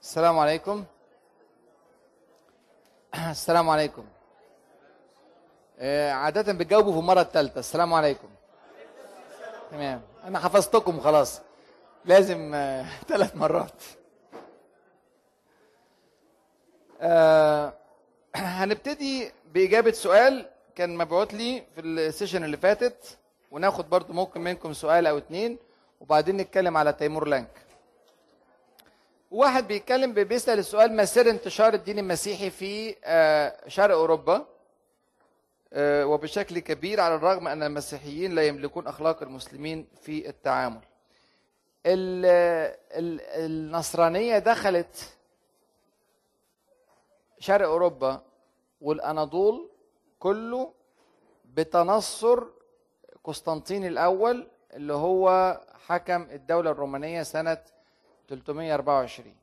السلام عليكم السلام عليكم آه، عادة بتجاوبوا في المرة الثالثة السلام عليكم تمام أنا حفظتكم خلاص لازم آه، ثلاث مرات آه، هنبتدي بإجابة سؤال كان مبعوت لي في السيشن اللي فاتت وناخد برضو ممكن منكم سؤال أو اتنين وبعدين نتكلم على تيمور لانك واحد بيتكلم بيسأل السؤال ما سر انتشار الدين المسيحي في آه، شرق أوروبا آه، وبشكل كبير على الرغم أن المسيحيين لا يملكون أخلاق المسلمين في التعامل ال- ال- النصرانية دخلت شرق أوروبا والأناضول كله بتنصر قسطنطين الأول اللي هو حكم الدولة الرومانية سنة 324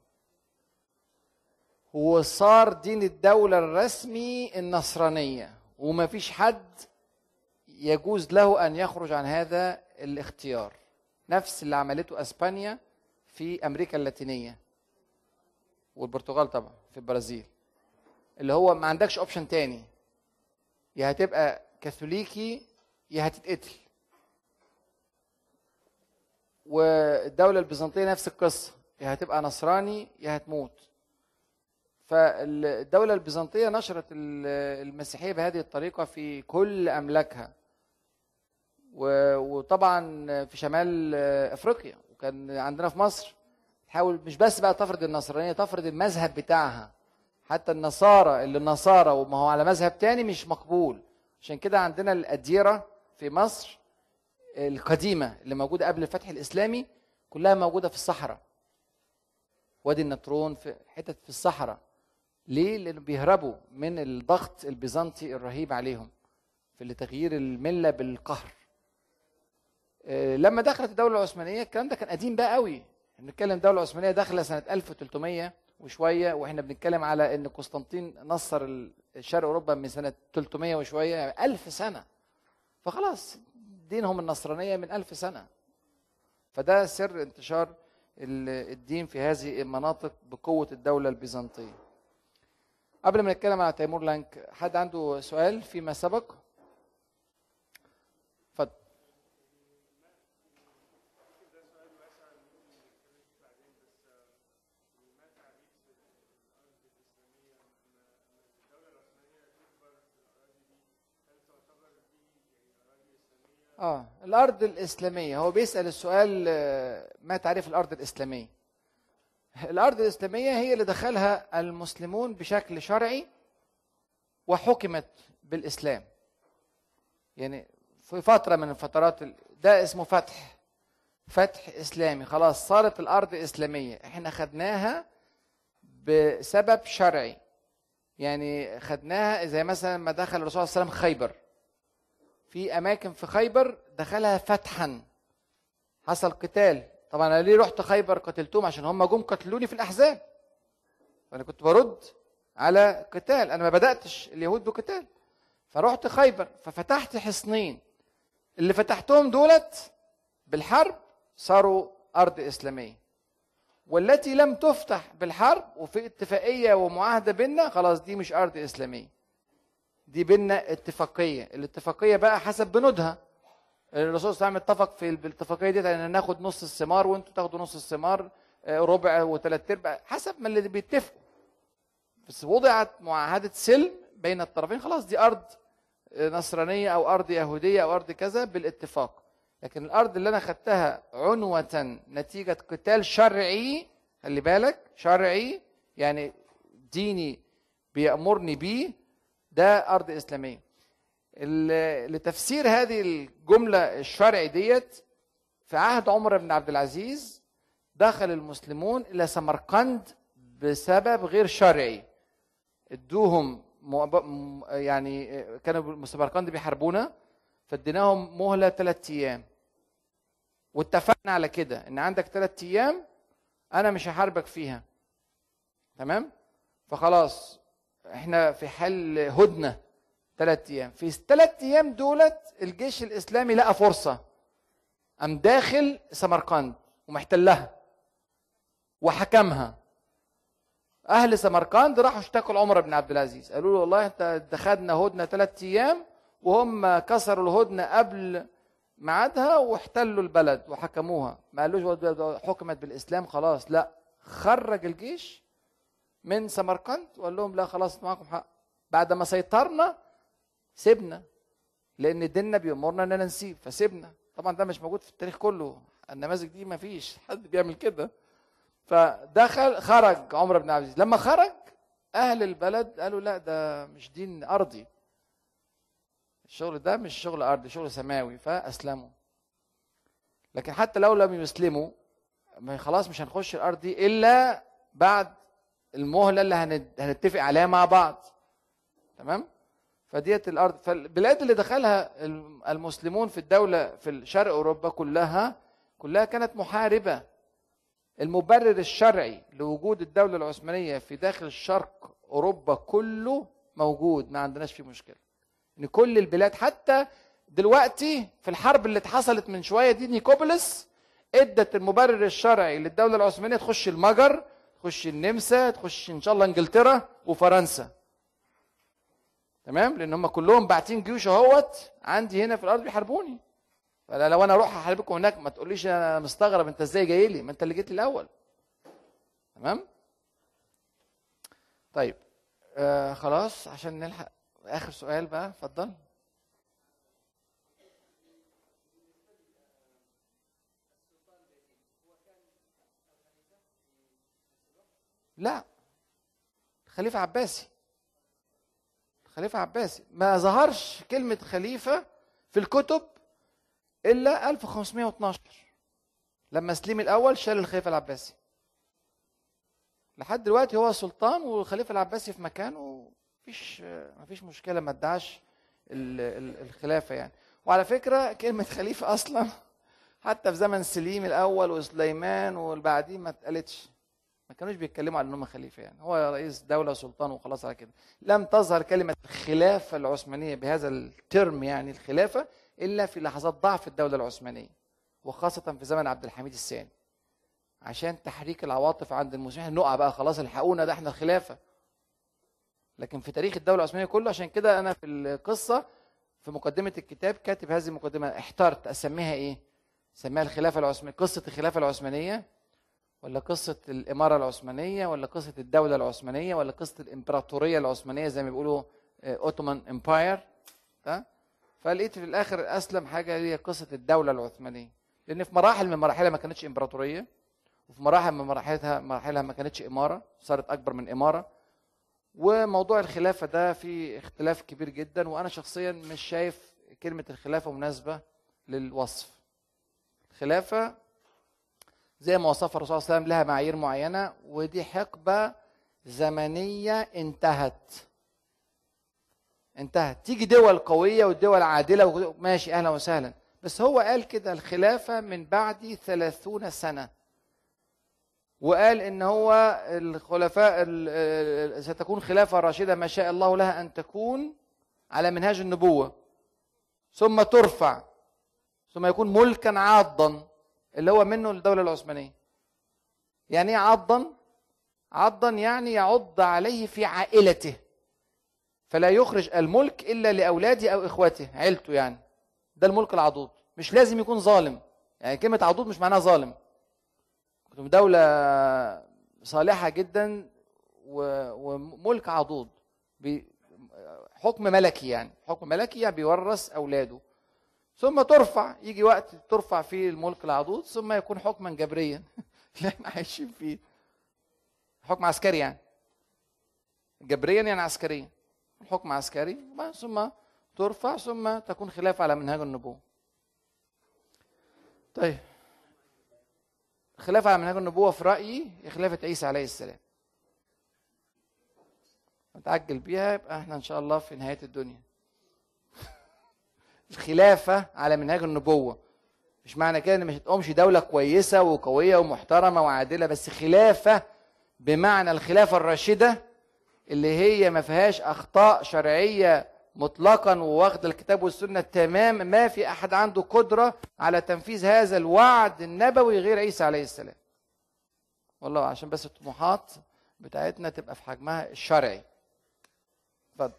وصار دين الدولة الرسمي النصرانية وما فيش حد يجوز له أن يخرج عن هذا الاختيار نفس اللي عملته أسبانيا في أمريكا اللاتينية والبرتغال طبعا في البرازيل اللي هو ما عندكش اوبشن تاني يا هتبقى كاثوليكي يا هتتقتل والدولة البيزنطية نفس القصة يا هتبقى نصراني يا هتموت فالدولة البيزنطية نشرت ال- المسيحية بهذه الطريقة في كل أملاكها و- وطبعا في شمال أفريقيا وكان عندنا في مصر تحاول مش بس بقى تفرض النصرانية تفرض المذهب بتاعها حتى النصارى اللي النصارى وما هو على مذهب تاني مش مقبول عشان كده عندنا الأديرة في مصر القديمة اللي موجودة قبل الفتح الإسلامي كلها موجودة في الصحراء وادي النطرون في حتت في الصحراء ليه؟ لأنه بيهربوا من الضغط البيزنطي الرهيب عليهم في لتغيير الملة بالقهر آه، لما دخلت الدولة العثمانية الكلام ده كان قديم بقى قوي بنتكلم الدولة العثمانية داخلة سنة 1300 وشوية واحنا بنتكلم على ان قسطنطين نصر الشرق اوروبا من سنة 300 وشوية يعني 1000 سنة فخلاص دينهم النصرانية من ألف سنة فده سر انتشار ال- الدين في هذه المناطق بقوة الدولة البيزنطية قبل ما نتكلم على تيمور لانك حد عنده سؤال فيما سبق اتفضل اه الارض الاسلاميه هو بيسال السؤال آه، ما تعريف الارض الاسلاميه الارض الاسلاميه هي اللي دخلها المسلمون بشكل شرعي وحكمت بالاسلام يعني في فتره من الفترات ال- ده اسمه فتح فتح اسلامي خلاص صارت الارض اسلاميه احنا خدناها بسبب شرعي يعني خدناها زي مثلا ما دخل الرسول صلى الله عليه وسلم خيبر في اماكن في خيبر دخلها فتحا حصل قتال طبعا انا ليه رحت خيبر قتلتهم عشان هم جم قتلوني في الاحزاب وانا كنت برد على قتال انا ما بداتش اليهود بقتال فرحت خيبر ففتحت حصنين اللي فتحتهم دولت بالحرب صاروا ارض اسلاميه والتي لم تفتح بالحرب وفي اتفاقيه ومعاهده بيننا خلاص دي مش ارض اسلاميه دي بينا اتفاقيه الاتفاقيه بقى حسب بنودها الرسول صلى الله عليه وسلم اتفق في الاتفاقيه دي ان ناخد نص الثمار وانتوا تاخدوا نص الثمار آه، ربع وثلاث ارباع حسب ما اللي بيتفقوا بس وضعت معاهده سلم بين الطرفين خلاص دي ارض آه، نصرانيه او ارض يهوديه او ارض كذا بالاتفاق لكن الارض اللي انا خدتها عنوه نتيجه قتال شرعي خلي بالك شرعي يعني ديني بيامرني بيه ده ارض اسلاميه ال- لتفسير هذه الجمله الشرعي ديت في عهد عمر بن عبد العزيز دخل المسلمون الى سمرقند بسبب غير شرعي ادوهم مؤب- م- يعني كانوا سمرقند بيحاربونا فاديناهم مهله ثلاث ايام واتفقنا على كده ان عندك ثلاث ايام انا مش هحاربك فيها تمام فخلاص احنا في حل هدنه ثلاث ايام في الثلاث ايام دولت الجيش الاسلامي لقى فرصه قام داخل سمرقند ومحتلها وحكمها اهل سمرقند راحوا اشتكوا لعمر بن عبد العزيز قالوا له والله انت خدنا هدنه ثلاث ايام وهم كسروا الهدنه قبل ميعادها واحتلوا البلد وحكموها ما قالوش حكمت بالاسلام خلاص لا خرج الجيش من سمرقند وقال لهم لا خلاص معاكم حق بعد ما سيطرنا سيبنا لان ديننا بيامرنا اننا نسيب فسيبنا طبعا ده مش موجود في التاريخ كله النماذج دي ما فيش حد بيعمل كده فدخل خرج عمر بن عبد العزيز لما خرج اهل البلد قالوا لا ده مش دين ارضي الشغل ده مش شغل ارضي شغل سماوي فاسلموا لكن حتى لو لم يسلموا خلاص مش هنخش الارض دي الا بعد المهله اللي هنتفق عليها مع بعض تمام فديت الارض فالبلاد اللي دخلها المسلمون في الدوله في شرق اوروبا كلها كلها كانت محاربه المبرر الشرعي لوجود الدوله العثمانيه في داخل شرق اوروبا كله موجود ما عندناش فيه مشكله ان كل البلاد حتى دلوقتي في الحرب اللي اتحصلت من شويه دي نيكوبوليس ادت المبرر الشرعي للدوله العثمانيه تخش المجر تخش النمسا تخش ان شاء الله انجلترا وفرنسا تمام لان هم كلهم باعتين جيوش اهوت عندي هنا في الارض بيحاربوني فلو لو انا اروح احاربكم هناك ما تقوليش انا مستغرب انت ازاي جاي لي ما انت اللي جيت لي الاول تمام طيب آه خلاص عشان نلحق اخر سؤال بقى اتفضل لا خليفة عباسي خليفة عباسي ما ظهرش كلمة خليفة في الكتب إلا 1512 لما سليم الأول شال الخليفة العباسي لحد دلوقتي هو سلطان والخليفة العباسي في مكانه مفيش مفيش مشكلة ما ادعاش الخلافة يعني وعلى فكرة كلمة خليفة أصلا حتى في زمن سليم الأول وسليمان والبعدين ما اتقالتش ما كانوش بيتكلموا على انهم خليفه يعني هو رئيس دوله سلطان وخلاص على كده لم تظهر كلمه الخلافه العثمانيه بهذا الترم يعني الخلافه الا في لحظات ضعف الدوله العثمانيه وخاصه في زمن عبد الحميد الثاني عشان تحريك العواطف عند المسلمين نقع بقى خلاص الحقونا ده احنا الخلافه لكن في تاريخ الدوله العثمانيه كله عشان كده انا في القصه في مقدمه الكتاب كاتب هذه المقدمه احترت اسميها ايه سميها الخلافه العثمانيه قصه الخلافه العثمانيه ولا قصة الإمارة العثمانية ولا قصة الدولة العثمانية ولا قصة الإمبراطورية العثمانية زي ما بيقولوا أوتومان إمباير فلقيت في الآخر أسلم حاجة هي قصة الدولة العثمانية لأن في مراحل من مراحلها ما كانتش إمبراطورية وفي مراحل من مراحلها مراحلها ما كانتش إمارة صارت أكبر من إمارة وموضوع الخلافة ده في اختلاف كبير جدا وأنا شخصيا مش شايف كلمة الخلافة مناسبة للوصف الخلافة زي ما وصفها الرسول صلى الله عليه وسلم لها معايير معينه ودي حقبه زمنيه انتهت انتهت تيجي دول قويه والدول عادله ماشي اهلا وسهلا بس هو قال كده الخلافه من بعد ثلاثون سنه وقال ان هو الخلفاء ستكون خلافه راشده ما شاء الله لها ان تكون على منهاج النبوه ثم ترفع ثم يكون ملكا عاضا اللي هو منه الدولة العثمانية يعني ايه عضا عضا يعني يعض عليه في عائلته فلا يخرج الملك الا لاولاده او اخواته عيلته يعني ده الملك العضوض مش لازم يكون ظالم يعني كلمه عضوض مش معناها ظالم دولة صالحة جدا وملك عضوض حكم ملكي يعني حكم ملكي يعني بيورث أولاده ثم ترفع يجي وقت ترفع فيه الملك العضوض ثم يكون حكما جبريا اللي احنا عايشين فيه حكم عسكري يعني جبريا يعني عسكريا حكم عسكري ثم ترفع ثم تكون خلافة على منهاج النبوة طيب خلافة على منهاج النبوة في رأيي هي خلافة عيسى عليه السلام نتعجل بيها يبقى احنا ان شاء الله في نهاية الدنيا الخلافة على منهاج النبوة مش معنى كده ان مش هتقومش دولة كويسة وقوية ومحترمة وعادلة بس خلافة بمعنى الخلافة الراشدة اللي هي ما فيهاش أخطاء شرعية مطلقا وواخد الكتاب والسنة تمام ما في أحد عنده قدرة على تنفيذ هذا الوعد النبوي غير عيسى عليه السلام والله عشان بس الطموحات بتاعتنا تبقى في حجمها الشرعي اتفضل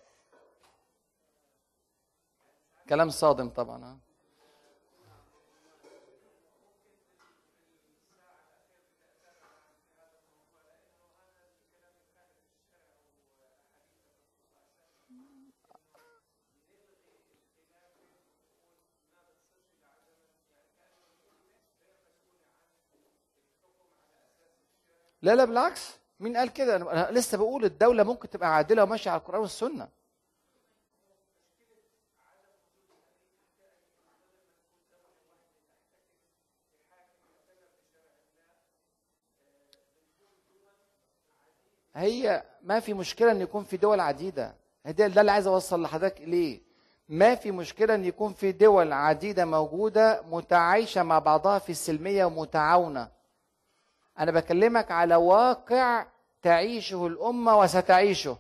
كلام صادم طبعا ها لا لا بالعكس مين قال كده انا لسه بقول الدوله ممكن تبقى عادله وماشيه على القران والسنه هي ما في مشكله ان يكون في دول عديده ده ده اللي عايز اوصل لحضرتك اليه ما في مشكله ان يكون في دول عديده موجوده متعايشه مع بعضها في السلميه ومتعاونه انا بكلمك على واقع تعيشه الامه وستعيشه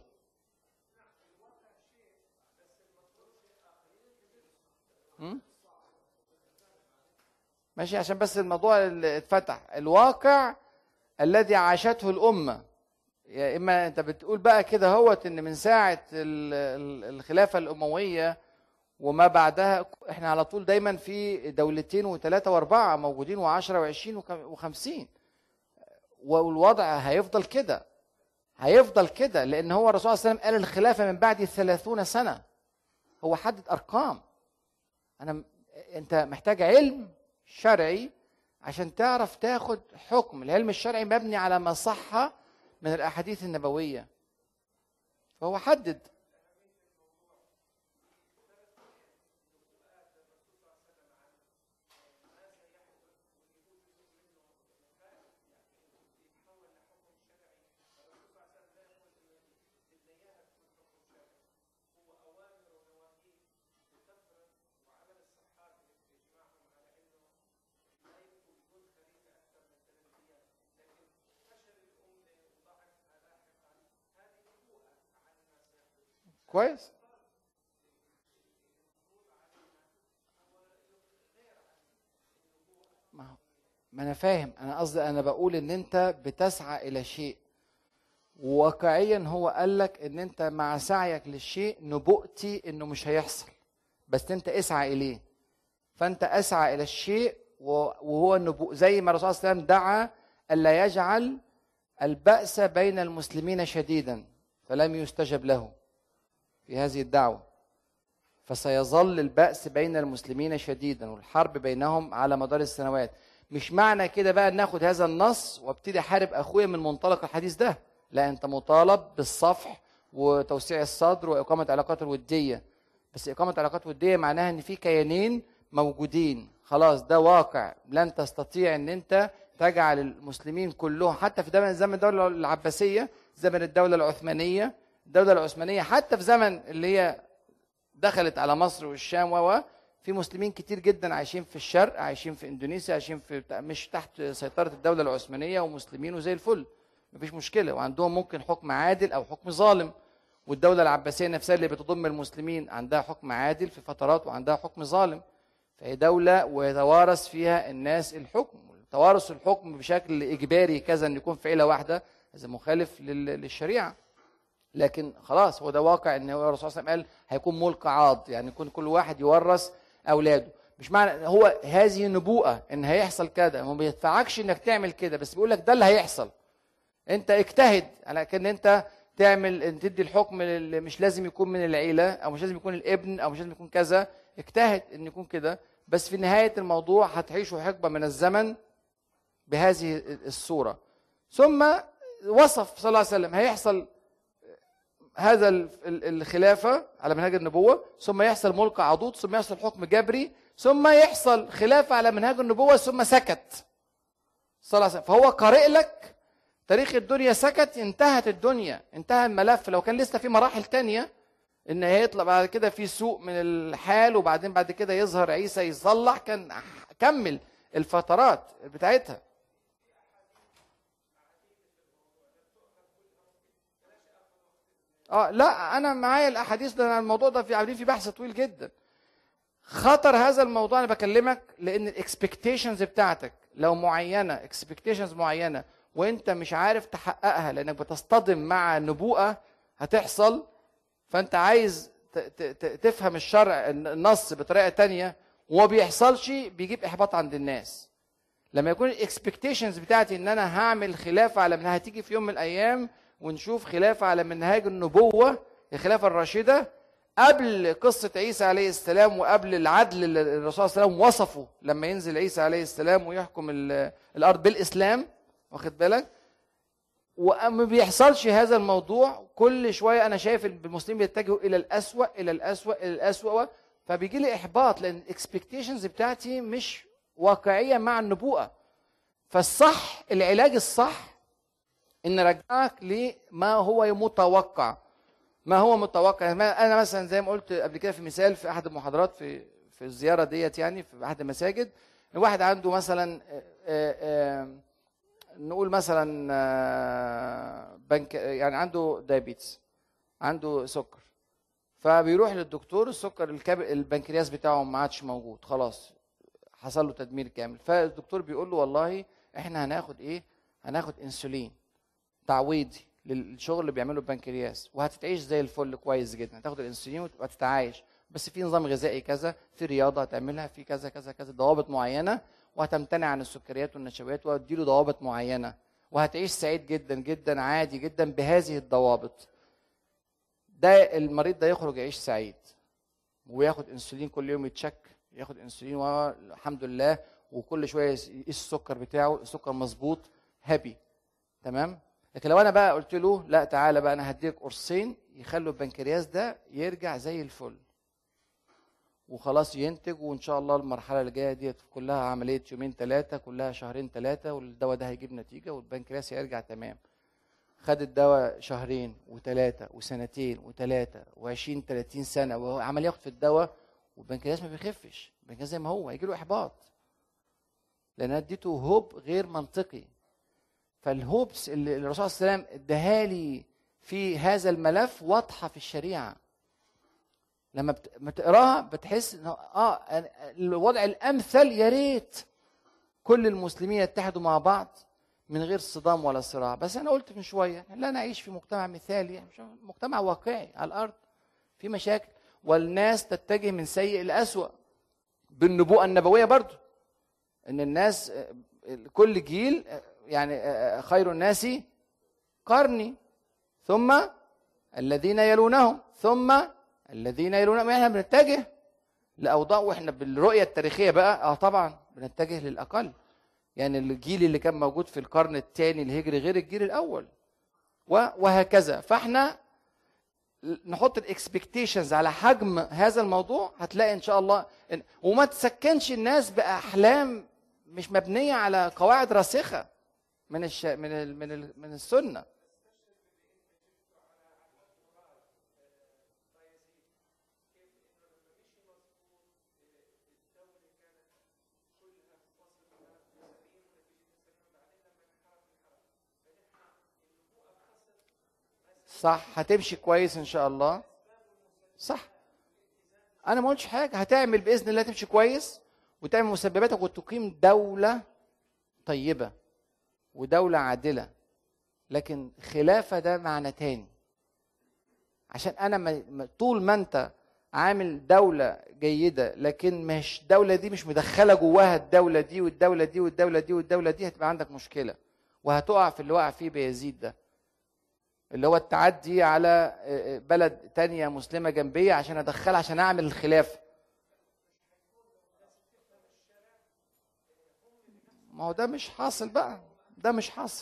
ماشي عشان بس الموضوع اللي اتفتح الواقع الذي عاشته الامه يا اما انت بتقول بقى كده هوت ان من ساعه الخلافه الامويه وما بعدها احنا على طول دايما في دولتين وثلاثه واربعه موجودين و10 و20 و50 والوضع هيفضل كده هيفضل كده لان هو الرسول صلى الله عليه وسلم قال الخلافه من بعد ثلاثون سنه هو حدد ارقام انا انت محتاج علم شرعي عشان تعرف تاخد حكم العلم الشرعي مبني على ما صح من الاحاديث النبويه فهو حدد كويس ما ما انا فاهم انا قصدي انا بقول ان انت بتسعى الى شيء واقعيا هو قال لك ان انت مع سعيك للشيء نبؤتي انه مش هيحصل بس انت اسعى اليه فانت اسعى الى الشيء وهو النبوء زي ما الرسول صلى الله عليه وسلم دعا الا يجعل البأس بين المسلمين شديدا فلم يستجب له في هذه الدعوة فسيظل البأس بين المسلمين شديدا والحرب بينهم على مدار السنوات مش معنى كده بقى ناخد هذا النص وابتدي احارب اخويا من منطلق الحديث ده لا انت مطالب بالصفح وتوسيع الصدر واقامه علاقات الوديه بس اقامه علاقات وديه معناها ان في كيانين موجودين خلاص ده واقع لن تستطيع ان انت تجعل المسلمين كلهم حتى في زمن زمن الدوله العباسيه زمن الدوله العثمانيه الدوله العثمانيه حتى في زمن اللي هي دخلت على مصر والشام و في مسلمين كتير جدا عايشين في الشرق عايشين في اندونيسيا عايشين في مش تحت سيطره الدوله العثمانيه ومسلمين وزي الفل مفيش مشكله وعندهم ممكن حكم عادل او حكم ظالم والدوله العباسيه نفسها اللي بتضم المسلمين عندها حكم عادل في فترات وعندها حكم ظالم فهي دوله ويتوارث فيها الناس الحكم توارث الحكم بشكل اجباري كذا ان يكون في عيله واحده هذا مخالف للشريعه لكن خلاص هو ده واقع ان هو الرسول صلى الله عليه وسلم قال هيكون ملك عاض يعني يكون كل واحد يورث اولاده مش معنى هو هذه نبوءه ان هيحصل كده ما بيدفعكش انك تعمل كده بس بيقول لك ده اللي هيحصل انت اجتهد على كان انت تعمل ان تدي الحكم اللي مش لازم يكون من العيله او مش لازم يكون الابن او مش لازم يكون كذا اجتهد ان يكون كده بس في نهايه الموضوع هتعيشوا حقبه من الزمن بهذه الصوره ثم وصف صلى الله عليه وسلم هيحصل هذا الخلافة على منهج النبوة ثم يحصل ملك عضوض ثم يحصل حكم جبري ثم يحصل خلافة على منهج النبوة ثم سكت صلى الله عليه وسلم فهو قارئ لك تاريخ الدنيا سكت انتهت الدنيا انتهى الملف لو كان لسه في مراحل تانية ان هيطلع بعد كده في سوء من الحال وبعدين بعد كده يظهر عيسى يصلح كان كمل الفترات بتاعتها اه لا انا معايا الاحاديث ده الموضوع ده في عاملين في بحث طويل جدا خطر هذا الموضوع انا بكلمك لان الاكسبكتيشنز بتاعتك لو معينه اكسبكتيشنز معينه وانت مش عارف تحققها لانك بتصطدم مع نبوءه هتحصل فانت عايز تفهم الشرع النص بطريقه تانية وما بيحصلش بيجيب احباط عند الناس لما يكون الاكسبكتيشنز بتاعتي ان انا هعمل خلافه على منها هتيجي في يوم من الايام ونشوف خلافه على منهاج النبوه الخلافه الراشده قبل قصة عيسى عليه السلام وقبل العدل اللي الرسول صلى الله عليه وسلم وصفه لما ينزل عيسى عليه السلام ويحكم الأرض بالإسلام واخد بالك وما بيحصلش هذا الموضوع كل شوية أنا شايف المسلمين بيتجهوا إلى الأسوأ إلى الأسوأ إلى الأسوأ فبيجي لي إحباط لأن الإكسبكتيشنز بتاعتي مش واقعية مع النبوءة فالصح العلاج الصح إن رجعك لما هو متوقع ما هو متوقع انا مثلا زي ما قلت قبل كده في مثال في احد المحاضرات في في الزياره ديت يعني في احد المساجد واحد عنده مثلا نقول مثلا بنك يعني عنده دايابيتس عنده سكر فبيروح للدكتور السكر البنكرياس بتاعه ما عادش موجود خلاص حصل له تدمير كامل فالدكتور بيقول له والله احنا هناخد ايه هناخد انسولين تعويضي للشغل اللي بيعمله البنكرياس وهتتعيش زي الفل كويس جدا هتاخد الانسولين وتتعايش بس في نظام غذائي كذا في رياضه هتعملها في كذا كذا كذا ضوابط معينه وهتمتنع عن السكريات والنشويات وهتديله ضوابط معينه وهتعيش سعيد جدا جدا عادي جدا بهذه الضوابط ده المريض ده يخرج يعيش سعيد وياخد انسولين كل يوم يتشك ياخد انسولين والحمد لله وكل شويه يقيس السكر بتاعه السكر مظبوط هابي تمام لكن لو انا بقى قلت له لا تعالى بقى انا هديك قرصين يخلوا البنكرياس ده يرجع زي الفل وخلاص ينتج وان شاء الله المرحله اللي جايه ديت كلها عمليه يومين ثلاثه كلها شهرين ثلاثه والدواء ده هيجيب نتيجه والبنكرياس هيرجع تمام خد الدواء شهرين وثلاثه وسنتين وثلاثه و20 30 سنه وعمال ياخد في الدواء والبنكرياس ما بيخفش البنكرياس زي ما هو هيجي له احباط لان اديته هوب غير منطقي فالهوبس اللي الرسول صلى الله عليه وسلم اداها لي في هذا الملف واضحه في الشريعه لما بتقراها بتحس ان اه الوضع الامثل يا ريت كل المسلمين يتحدوا مع بعض من غير صدام ولا صراع بس انا قلت من شويه لا نعيش في مجتمع مثالي مجتمع واقعي على الارض في مشاكل والناس تتجه من سيء لاسوا بالنبوءه النبويه برضو ان الناس كل جيل يعني آه، آه، خير الناس قرني ثم الذين يلونهم ثم الذين يلونهم احنا بنتجه لاوضاع واحنا بالرؤيه التاريخيه بقى اه طبعا بنتجه للاقل يعني الجيل اللي كان موجود في القرن الثاني الهجري غير الجيل الاول وهكذا فاحنا نحط الاكسبكتيشنز على حجم هذا الموضوع هتلاقي ان شاء الله وما تسكنش الناس باحلام مش مبنيه على قواعد راسخه من الش... من ال... من ال... من السنه صح هتمشي كويس ان شاء الله صح انا ما قلتش حاجه هتعمل باذن الله تمشي كويس وتعمل مسبباتك وتقيم دوله طيبه ودولة عادلة لكن خلافة ده معنى تاني عشان أنا طول ما أنت عامل دولة جيدة لكن مش الدولة دي مش مدخلة جواها الدولة دي والدولة دي والدولة دي والدولة دي هتبقى عندك مشكلة وهتقع في اللي وقع فيه بيزيد ده اللي هو التعدي على بلد تانية مسلمة جنبية عشان أدخلها عشان أعمل الخلافة ما هو ده مش حاصل بقى ده مش حاصل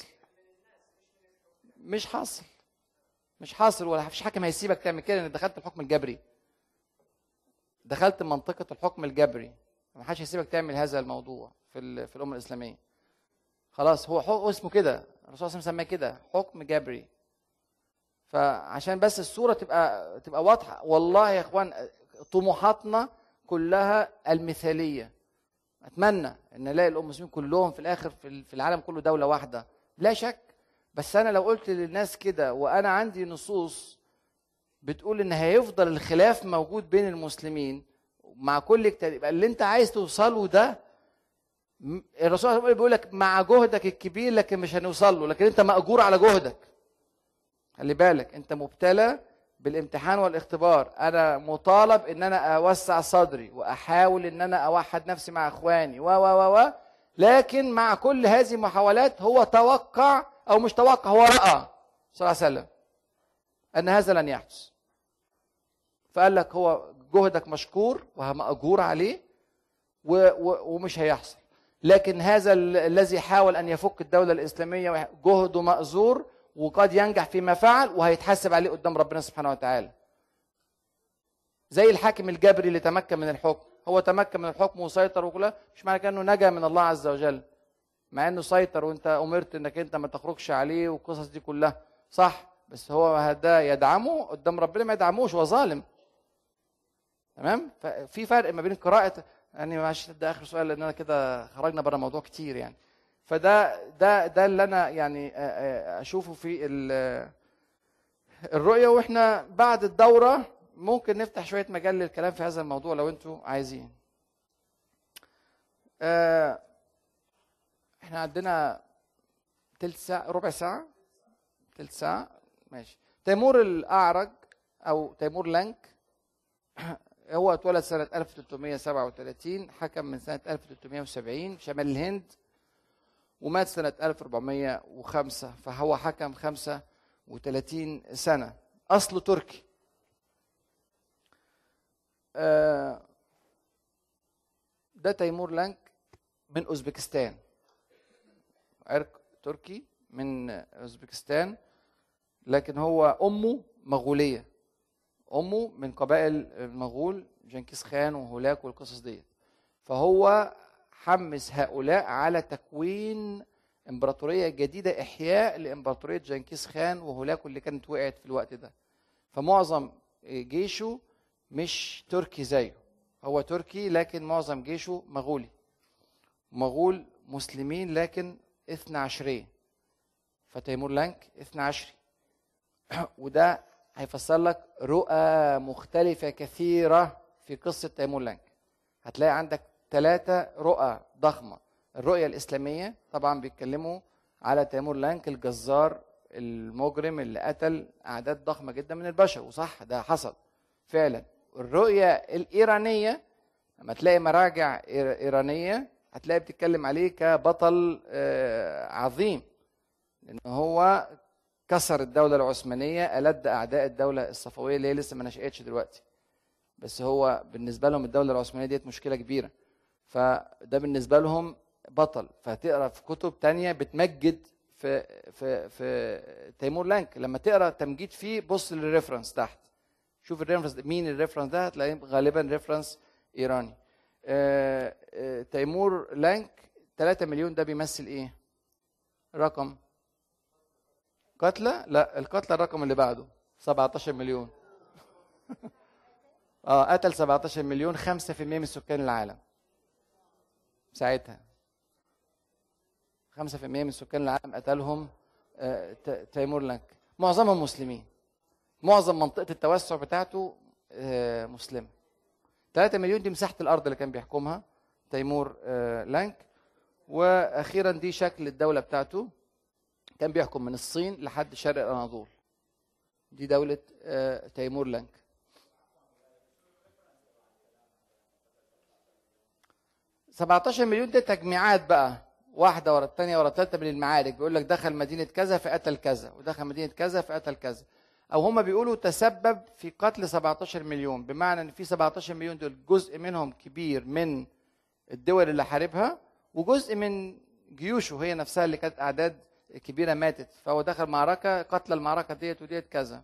مش حاصل مش حاصل ولا فيش حاكم هيسيبك تعمل كده انك دخلت الحكم الجبري دخلت منطقة الحكم الجبري ما حدش هيسيبك تعمل هذا الموضوع في في الأمة الإسلامية خلاص هو حكم اسمه كده الرسول صلى الله عليه وسلم كده حكم جبري فعشان بس الصورة تبقى تبقى واضحة والله يا اخوان طموحاتنا كلها المثالية اتمنى ان الاقي الام المسلمين كلهم في الاخر في العالم كله دوله واحده لا شك بس انا لو قلت للناس كده وانا عندي نصوص بتقول ان هيفضل الخلاف موجود بين المسلمين مع كل يبقى اللي انت عايز توصله ده م- الرسول صلى الله عليه وسلم بيقول لك مع جهدك الكبير لكن مش هنوصل له لكن انت مأجور على جهدك خلي بالك انت مبتلى بالامتحان والاختبار انا مطالب ان انا اوسع صدري واحاول ان انا اوحد نفسي مع اخواني و و و و لكن مع كل هذه المحاولات هو توقع او مش توقع هو راى صلى الله عليه وسلم ان هذا لن يحدث فقال لك هو جهدك مشكور ومأجور عليه و و ومش هيحصل لكن هذا ال- الذي حاول ان يفك الدوله الاسلاميه وح- جهده مأزور وقد ينجح فيما فعل وهيتحاسب عليه قدام ربنا سبحانه وتعالى زي الحاكم الجبري اللي تمكن من الحكم هو تمكن من الحكم وسيطر وكلها مش معنى كده انه نجا من الله عز وجل مع انه سيطر وانت امرت انك انت ما تخرجش عليه والقصص دي كلها صح بس هو ده يدعمه قدام ربنا ما يدعموش هو ظالم تمام ففي فرق ما بين قراءه يعني معلش ده اخر سؤال لان انا كده خرجنا بره الموضوع كتير يعني فده ده ده اللي انا يعني آه، آه، اشوفه في ال- الرؤيه واحنا بعد الدوره ممكن نفتح شويه مجال للكلام في هذا الموضوع لو انتوا عايزين آه، احنا عندنا تلت ساعه ربع ساعه تلت ساعه ماشي تيمور الاعرج او تيمور لانك هو اتولد سنة 1337 حكم من سنة 1370 شمال الهند ومات سنة 1405 فهو حكم 35 سنة أصله تركي آه، ده تيمور لانك من أوزبكستان عرق تركي من أوزبكستان لكن هو أمه مغولية امه من قبائل المغول جنكيز خان وهولاك والقصص ديت فهو حمس هؤلاء على تكوين امبراطوريه جديده احياء لامبراطوريه جنكيز خان وهولاك اللي كانت وقعت في الوقت ده فمعظم جيشه مش تركي زيه هو تركي لكن معظم جيشه مغولي مغول مسلمين لكن اثنا عشرية فتيمور لانك اثنا عشري وده هيفسر لك رؤى مختلفة كثيرة في قصة تيمور لانك هتلاقي عندك ثلاثة رؤى ضخمة الرؤية الإسلامية طبعا بيتكلموا على تيمور لانك الجزار المجرم اللي قتل أعداد ضخمة جدا من البشر وصح ده حصل فعلا الرؤية الإيرانية لما تلاقي مراجع إير- إيرانية هتلاقي بتتكلم عليه كبطل آه، عظيم لأن هو كسر الدولة العثمانية ألد أعداء الدولة الصفوية اللي هي لسه ما نشأتش دلوقتي بس هو بالنسبة لهم الدولة العثمانية ديت مشكلة كبيرة فده بالنسبة لهم بطل فتقرا في كتب تانية بتمجد في في في تيمور لانك لما تقرا تمجيد فيه بص للريفرنس تحت شوف الريفرنس ده- مين الريفرنس ده هتلاقيه غالبا ريفرنس ايراني آه، آه، تيمور لانك 3 مليون ده بيمثل ايه رقم قتلى لا القتلى الرقم اللي بعده 17 مليون اه قتل 17 مليون 5% من سكان العالم ساعتها 5% من سكان العالم قتلهم آه، ت- تيمور لانك معظمهم مسلمين معظم منطقة التوسع بتاعته آه، مسلمة 3 مليون دي مساحة الأرض اللي كان بيحكمها تيمور آه، لانك وأخيرا دي شكل الدولة بتاعته كان بيحكم من الصين لحد شرق الأناضول دي دولة آه، تيمور لانك سبعتاشر مليون ده تجميعات بقى واحدة ورا الثانية ورا الثالثة من المعارك بيقول لك دخل مدينة كذا فقتل كذا ودخل مدينة كذا فقتل كذا أو هم بيقولوا تسبب في قتل 17 مليون بمعنى إن في 17 مليون دول جزء منهم كبير من الدول اللي حاربها وجزء من جيوشه هي نفسها اللي كانت أعداد كبيرة ماتت فهو دخل معركة قتل المعركة ديت وديت كذا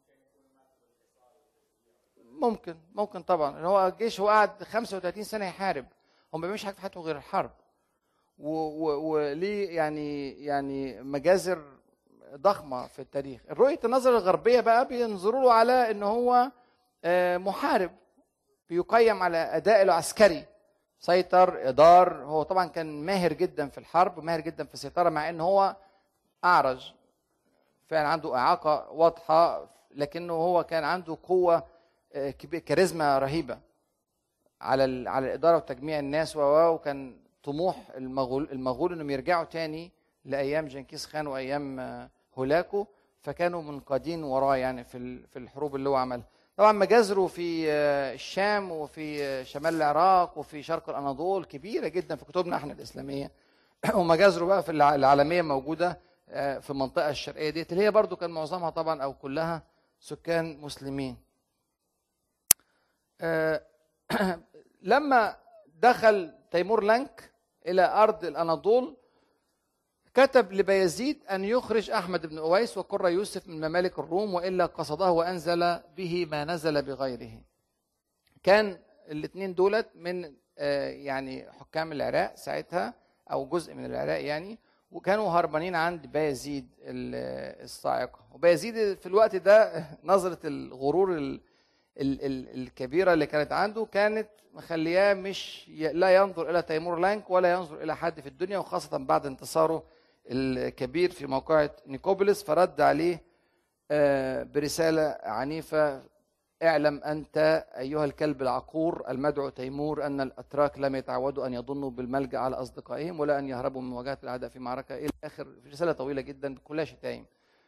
ممكن ممكن طبعا هو الجيش هو قعد 35 سنة يحارب هو ما بيعملش حاجة في حياته غير الحرب و- و- وليه يعني يعني مجازر ضخمه في التاريخ رؤيه النظر الغربيه بقى بينظروا له على ان هو آه، محارب بيقيم على اداء العسكري سيطر ادار هو طبعا كان ماهر جدا في الحرب وماهر جدا في السيطره مع ان هو اعرج فعلا عنده اعاقه واضحه لكنه هو كان عنده قوه آه، كبي- كاريزما رهيبه على ال- على الاداره وتجميع الناس و و- وكان طموح المغول المغول انهم يرجعوا تاني لايام جنكيز خان وايام آه، هولاكو فكانوا منقادين وراه يعني في في الحروب اللي هو عملها طبعا مجازره في آه، الشام وفي آه، شمال العراق وفي شرق الاناضول كبيره جدا في كتبنا احنا الاسلاميه ومجازره بقى في العالميه موجوده في المنطقه الشرقيه ديت اللي هي برضو كان معظمها طبعا او كلها سكان مسلمين لما دخل تيمور لانك الى ارض الاناضول كتب لبيزيد أن يخرج أحمد بن أويس وقرة يوسف من ممالك الروم وإلا قصده وأنزل به ما نزل بغيره كان الاثنين دولت من آه، يعني حكام العراق ساعتها أو جزء من العراق يعني وكانوا هربانين عند بايزيد الصاعقة وبايزيد في الوقت ده نظرة الغرور الكبيرة اللي كانت عنده كانت مخلياه مش لا ينظر إلى تيمور لانك ولا ينظر إلى حد في الدنيا وخاصة بعد انتصاره الكبير في موقعة نيكوبوليس فرد عليه آه، برسالة عنيفة اعلم أنت أيها الكلب العقور المدعو تيمور أن الأتراك لم يتعودوا أن يظنوا بالملجأ على أصدقائهم ولا أن يهربوا من مواجهة الأعداء في معركة إلى آخر رسالة طويلة جدا كلها شتايم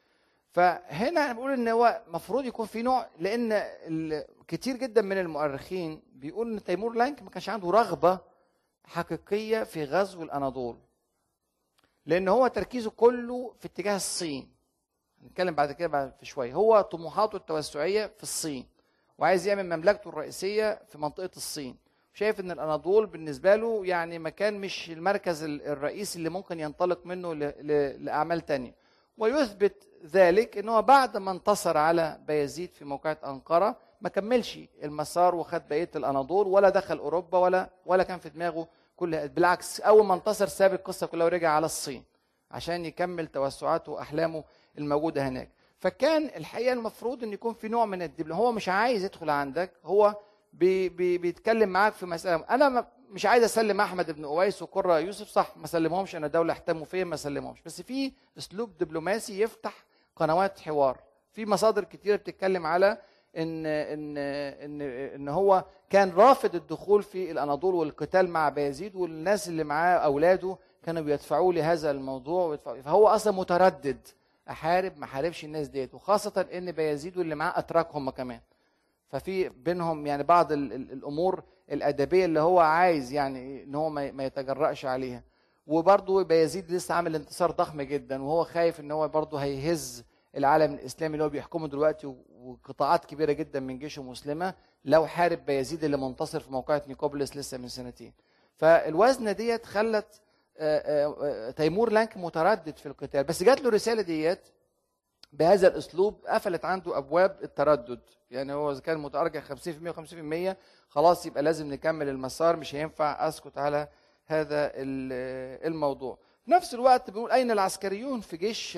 فهنا بقول ان هو المفروض يكون في نوع لان كتير جدا من المؤرخين بيقول ان تيمور لانك ما كانش عنده رغبه حقيقيه في غزو الاناضول لان هو تركيزه كله في اتجاه الصين هنتكلم بعد كده بعد في شويه هو طموحاته التوسعيه في الصين وعايز يعمل مملكته الرئيسيه في منطقه الصين شايف ان الاناضول بالنسبه له يعني مكان مش المركز الرئيسي اللي ممكن ينطلق منه لاعمال تانية ويثبت ذلك ان هو بعد ما انتصر على بايزيد في موقعة انقره ما كملش المسار وخد بقيه الاناضول ولا دخل اوروبا ولا ولا كان في دماغه كل بالعكس اول ما انتصر ساب القصه كلها ورجع على الصين عشان يكمل توسعاته واحلامه الموجوده هناك فكان الحقيقه المفروض ان يكون في نوع من الدبلوم هو مش عايز يدخل عندك هو بي بي بيتكلم معاك في مساله انا مش عايز اسلم احمد بن اويس وقرة يوسف صح ما سلمهمش انا دوله احتموا فيا ما سلمهمش بس في اسلوب دبلوماسي يفتح قنوات حوار في مصادر كتيره بتتكلم على ان ان ان ان هو كان رافض الدخول في الاناضول والقتال مع بايزيد والناس اللي معاه اولاده كانوا بيدفعوا لهذا الموضوع فهو اصلا متردد احارب ما حاربش الناس ديت وخاصه ان بايزيد واللي معاه اتراك هم كمان ففي بينهم يعني بعض الامور الادبيه اللي هو عايز يعني ان هو ما يتجرأش عليها وبرضه بايزيد لسه عامل انتصار ضخم جدا وهو خايف ان هو برضه هيهز العالم الاسلامي اللي هو بيحكمه دلوقتي وقطاعات كبيره جدا من جيشه مسلمه لو حارب بايزيد اللي منتصر في موقعة نيكوبوليس لسه من سنتين فالوزنه ديت خلت آه، آه، آه، تيمور لانك متردد في القتال بس جات له رساله ديت بهذا الاسلوب قفلت عنده ابواب التردد يعني هو اذا كان متارجح 50% و50% خلاص يبقى لازم نكمل المسار مش هينفع اسكت على هذا الموضوع في نفس الوقت بنقول اين العسكريون في جيش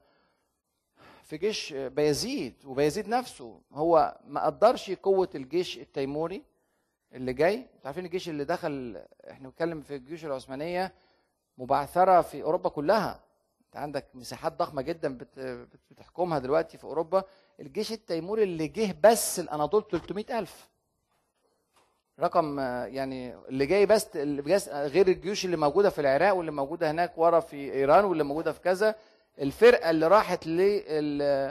في جيش بيزيد وبيزيد نفسه هو ما قدرش قوه الجيش التيموري اللي جاي انتوا عارفين الجيش اللي دخل احنا بنتكلم في الجيوش العثمانيه مبعثره في اوروبا كلها انت عندك مساحات ضخمه جدا بتحكمها دلوقتي في اوروبا الجيش التيموري اللي جه بس الاناضول 300000 رقم يعني اللي جاي بس اللي غير الجيوش اللي موجوده في العراق واللي موجوده هناك ورا في ايران واللي موجوده في كذا الفرقه اللي راحت لل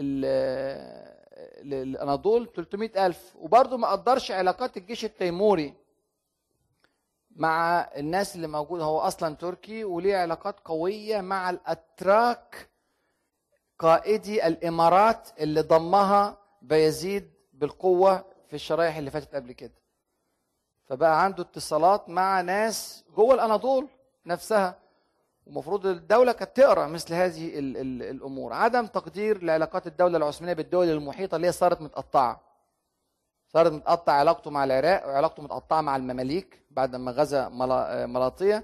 للاناضول 300000 وبرضه ما قدرش علاقات الجيش التيموري مع الناس اللي موجوده هو اصلا تركي وليه علاقات قويه مع الاتراك قائدي الامارات اللي ضمها بيزيد بالقوه في الشرايح اللي فاتت قبل كده فبقى عنده اتصالات مع ناس جوه الاناضول نفسها ومفروض الدوله كانت تقرا مثل هذه ال ال الامور عدم تقدير لعلاقات الدوله العثمانيه بالدول المحيطه اللي هي صارت متقطعه صارت متقطع علاقته مع العراق وعلاقته متقطعه مع المماليك بعد ما غزا ملاطيه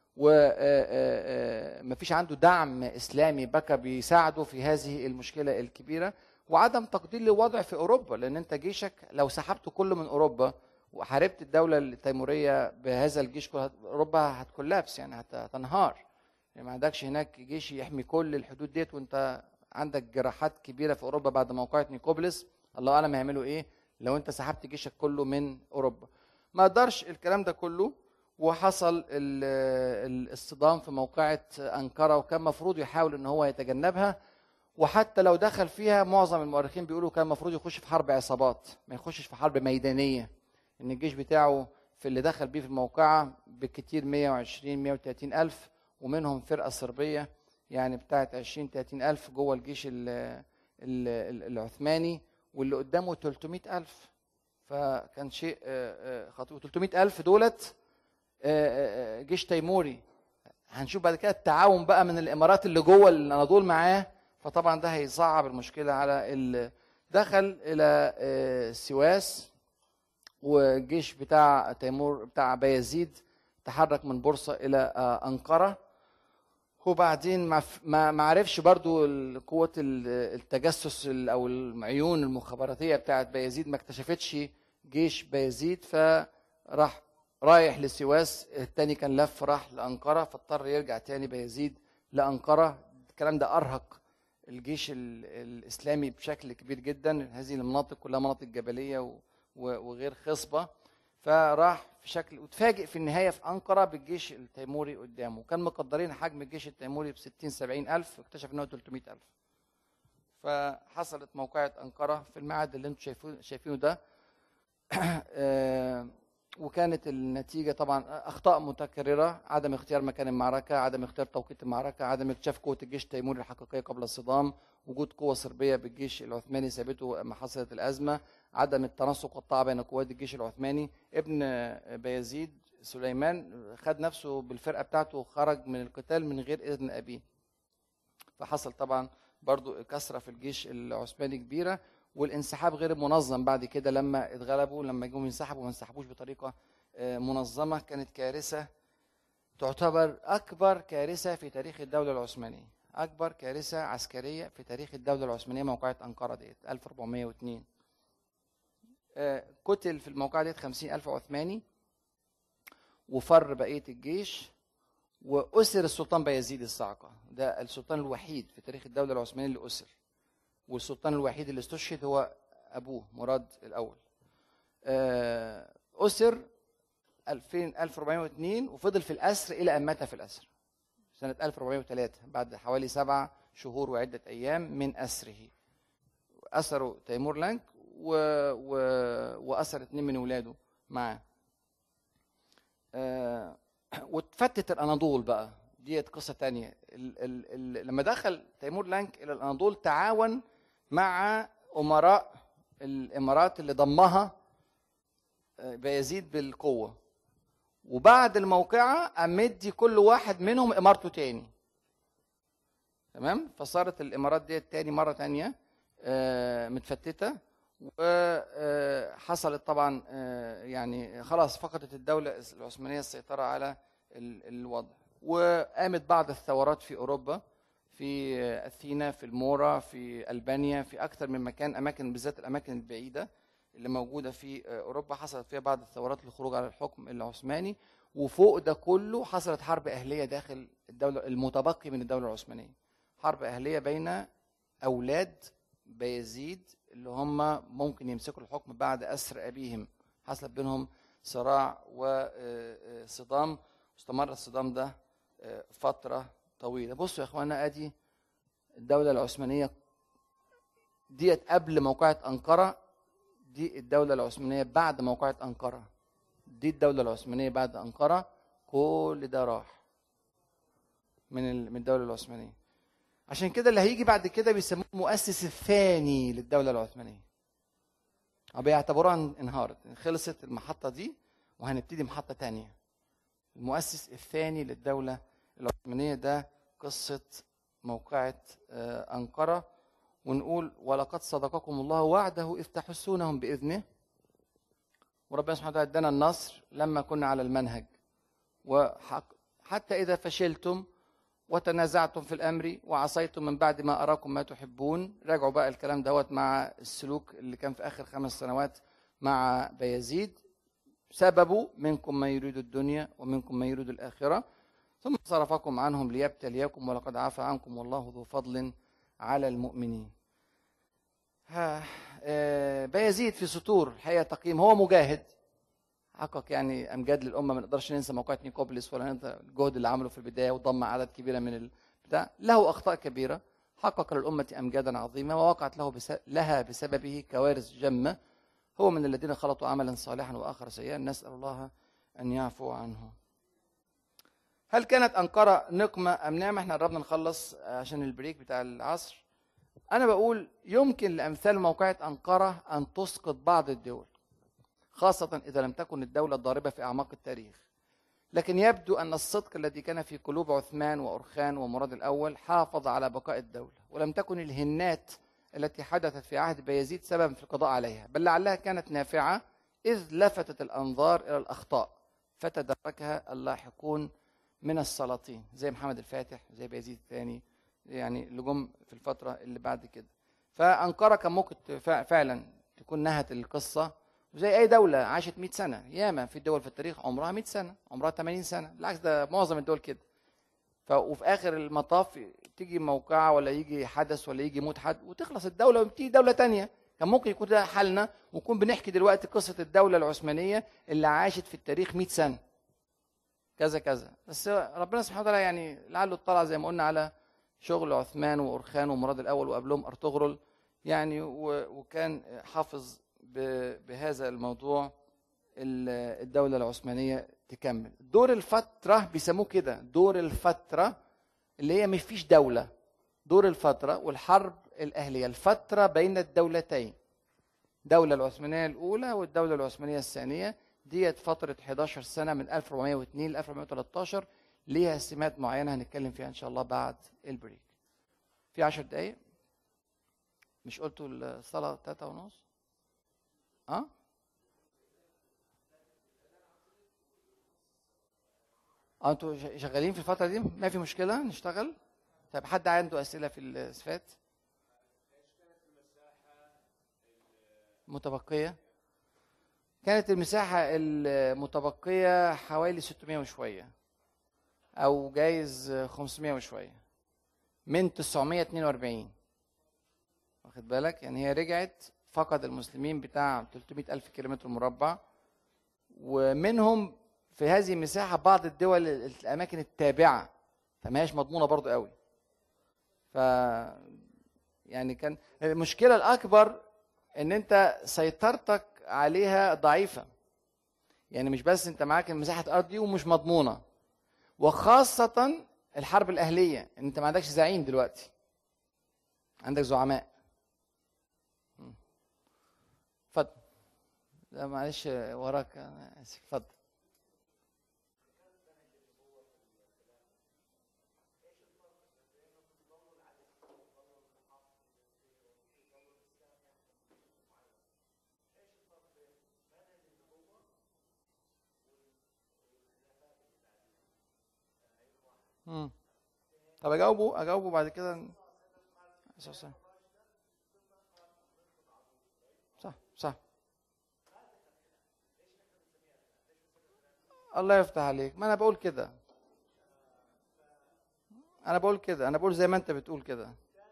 ومفيش عنده دعم اسلامي بكى بيساعده في هذه المشكله الكبيره وعدم تقدير للوضع في اوروبا لان انت جيشك لو سحبته كله من اوروبا وحاربت الدوله التيموريه بهذا الجيش اوروبا هتكولابس يعني هتنهار يعني ما عندكش هناك جيش يحمي كل الحدود ديت وانت عندك جراحات كبيره في اوروبا بعد موقعة نيكوبلس الله اعلم هيعملوا ايه لو انت سحبت جيشك كله من اوروبا ما قدرش الكلام ده كله وحصل ال- الاصطدام في موقعة أنقرة وكان مفروض يحاول ان هو يتجنبها وحتى لو دخل فيها معظم المؤرخين بيقولوا كان المفروض يخش في حرب عصابات ما يخشش في حرب ميدانية ان الجيش بتاعه في اللي دخل بيه في الموقعة بالكتير 120 130 ألف ومنهم فرقة صربية يعني بتاعت 20 30 ألف جوه الجيش ال ال ال العثماني واللي قدامه 300 ألف فكان شيء آه، آه، خطير 300 ألف دولت آه، آه، جيش تيموري هنشوف بعد كده التعاون بقى من الامارات اللي جوه الاناضول معاه فطبعا ده هيصعب المشكله على ال... دخل الى آه، سواس والجيش بتاع تيمور بتاع بايزيد تحرك من بورصه الى آه، انقره وبعدين ما ف- ما ما عرفش برضو ال- قوه ال- التجسس ال- او العيون المخابراتيه بتاعت بايزيد ما اكتشفتش جيش بايزيد فراح رايح لسواس التاني كان لف راح لأنقرة فاضطر يرجع تاني بايزيد لأنقرة الكلام ده أرهق الجيش ال- الإسلامي بشكل كبير جدا هذه المناطق كلها مناطق جبلية و- و- وغير خصبة فراح في شكل وتفاجئ في النهاية في أنقرة بالجيش التيموري قدامه كان مقدرين حجم الجيش التيموري ب 60 70 ألف واكتشف إنه 300 ألف فحصلت موقعة أنقرة في الميعاد اللي انتم شايفينه شايفينه ده آه، وكانت النتيجة طبعا أخطاء متكررة عدم اختيار مكان المعركة عدم اختيار توقيت المعركة عدم اكتشاف قوة الجيش التيموري الحقيقية قبل الصدام وجود قوة صربية بالجيش العثماني سابته ما حصلت الأزمة عدم التناسق والطاعة بين قوات الجيش العثماني ابن بايزيد سليمان خد نفسه بالفرقة بتاعته وخرج من القتال من غير إذن أبيه فحصل طبعا برضو كسرة في الجيش العثماني كبيرة والانسحاب غير منظم بعد كده لما اتغلبوا لما جم ينسحبوا ما انسحبوش بطريقة آه، منظمة كانت كارثة تعتبر أكبر كارثة في تاريخ الدولة العثمانية أكبر كارثة عسكرية في تاريخ الدولة العثمانية موقعة أنقرة ديت 1402 آه، قتل في الموقعة ديت 50 ألف عثماني وفر بقية الجيش وأسر السلطان بايزيد الصعقة ده السلطان الوحيد في تاريخ الدولة العثمانية اللي أسر والسلطان الوحيد اللي استشهد هو أبوه مراد الأول آه، أسر 2000 1402 وفضل في الأسر إلى أن مات في الأسر سنة 1403 بعد حوالي سبع شهور وعدة أيام من أسره أسروا تيمور لانك و... و... وأسر اتنين من ولاده معاه آه، واتفتت الأناضول بقى ديت قصة تانية ال... ال... ال... لما دخل تيمور لانك إلى الأناضول تعاون مع أمراء الإمارات اللي ضمها آه، بايزيد بالقوة وبعد الموقعة قام مدي كل واحد منهم إمارته تاني تمام فصارت الإمارات ديت تاني مرة تانية آه، متفتتة وحصلت طبعا آه، يعني خلاص فقدت الدولة العثمانية السيطرة على ال- الوضع وقامت بعض الثورات في أوروبا في آه، أثينا في المورا في ألبانيا في أكثر من مكان أماكن بالذات الأماكن البعيدة اللي موجودة في آه، أوروبا حصلت فيها بعض الثورات للخروج على الحكم العثماني وفوق ده كله حصلت حرب أهلية داخل الدولة المتبقي من الدولة العثمانية حرب أهلية بين أولاد بايزيد اللي هم ممكن يمسكوا الحكم بعد أسر أبيهم حصل بينهم صراع وصدام استمر الصدام ده آه، فترة طويلة بصوا يا إخوانا أدي الدولة العثمانية ديت قبل موقعة أنقرة دي الدولة العثمانية بعد موقعة أنقرة دي الدولة العثمانية بعد أنقرة كل ده راح من ال- من الدولة العثمانية عشان كده اللي هيجي بعد كده بيسموه المؤسس الثاني للدولة العثمانية أو بيعتبروها ان- انهارت خلصت المحطة دي وهنبتدي محطة تانية المؤسس الثاني للدولة العثمانية ده قصة موقعة آه، أنقرة ونقول ولقد صدقكم الله وعده إذ تحسونهم بإذنه وربنا سبحانه وتعالى ادانا النصر لما كنا على المنهج وحق حتى إذا فشلتم وتنازعتم في الأمر وعصيتم من بعد ما أراكم ما تحبون راجعوا بقى الكلام دوت مع السلوك اللي كان في آخر خمس سنوات مع بيزيد سببوا منكم من يريد الدنيا ومنكم من يريد الآخرة ثم صرفكم عنهم ليبتليكم ولقد عفى عنكم والله ذو فضل على المؤمنين ها آه، بيزيد في سطور الحقيقة تقييم هو مجاهد حقق يعني امجاد للامه ما نقدرش ننسى موقعة نيكوبلس ولا ننسى الجهد اللي عمله في البدايه وضم عدد كبيره من البتاع له اخطاء كبيره حقق للامه امجادا عظيمه ووقعت له بس لها بسببه كوارث جمه هو من الذين خلطوا عملا صالحا واخر سيئا نسال الله ان يعفو عنه هل كانت انقره نقمه ام نعمه احنا قربنا نخلص عشان البريك بتاع العصر انا بقول يمكن لامثال موقعة انقره ان تسقط بعض الدول خاصة إذا لم تكن الدولة ضاربة في أعماق التاريخ لكن يبدو أن الصدق الذي كان في قلوب عثمان وأرخان ومراد الأول حافظ على بقاء الدولة ولم تكن الهنات التي حدثت في عهد بيزيد سببا في القضاء عليها بل لعلها كانت نافعة إذ لفتت الأنظار إلى الأخطاء فتدركها اللاحقون من السلاطين زي محمد الفاتح زي بيزيد الثاني يعني اللي جم في الفترة اللي بعد كده فأنقرة كان ممكن فعلا تكون نهت القصة زي اي دوله عاشت 100 سنه ياما في دول في التاريخ عمرها 100 سنه عمرها 80 سنه بالعكس ده معظم الدول كده ف وفي اخر المطاف تيجي موقعه ولا يجي حدث ولا يجي موت حد وتخلص الدوله وتيجي دوله تانية كان ممكن يكون ده حالنا ونكون بنحكي دلوقتي قصه الدوله العثمانيه اللي عاشت في التاريخ 100 سنه كذا كذا بس ربنا سبحانه وتعالى يعني لعله اطلع زي ما قلنا على شغل عثمان وأرخان ومراد الأول وقبلهم أرطغرل يعني وكان حافظ بهذا الموضوع الدولة العثمانية تكمل دور الفترة بيسموه كده دور الفترة اللي هي مش فيش دولة دور الفترة والحرب الأهلية الفترة بين الدولتين الدولة العثمانية الأولى والدولة العثمانية الثانية ديت فترة 11 سنة من 1402 ل 1413 ليها سمات معينة هنتكلم فيها إن شاء الله بعد البريك في 10 دقايق مش قلتوا الصلاة 3 ونص اه اه انتوا شغالين في الفتره دي ما في مشكله نشتغل طيب حد عنده اسئله في الصفات متبقيه كانت المساحه المتبقيه حوالي 600 وشويه او جايز 500 وشويه من 942 واخد بالك يعني هي رجعت فقد المسلمين بتاع 300 ألف كيلومتر مربع ومنهم في هذه المساحة بعض الدول الأماكن التابعة فما هيش مضمونة برضو قوي ف يعني كان المشكلة الأكبر إن أنت سيطرتك عليها ضعيفة يعني مش بس أنت معاك مساحة أرض دي ومش مضمونة وخاصة الحرب الأهلية إن أنت ما عندكش زعيم دلوقتي عندك زعماء لا معلش وراك انا اسف اتفضل طب اجاوبه اجاوبه بعد كده صح صح الله يفتح عليك ما انا بقول كده انا بقول كده انا بقول زي ما انت بتقول كده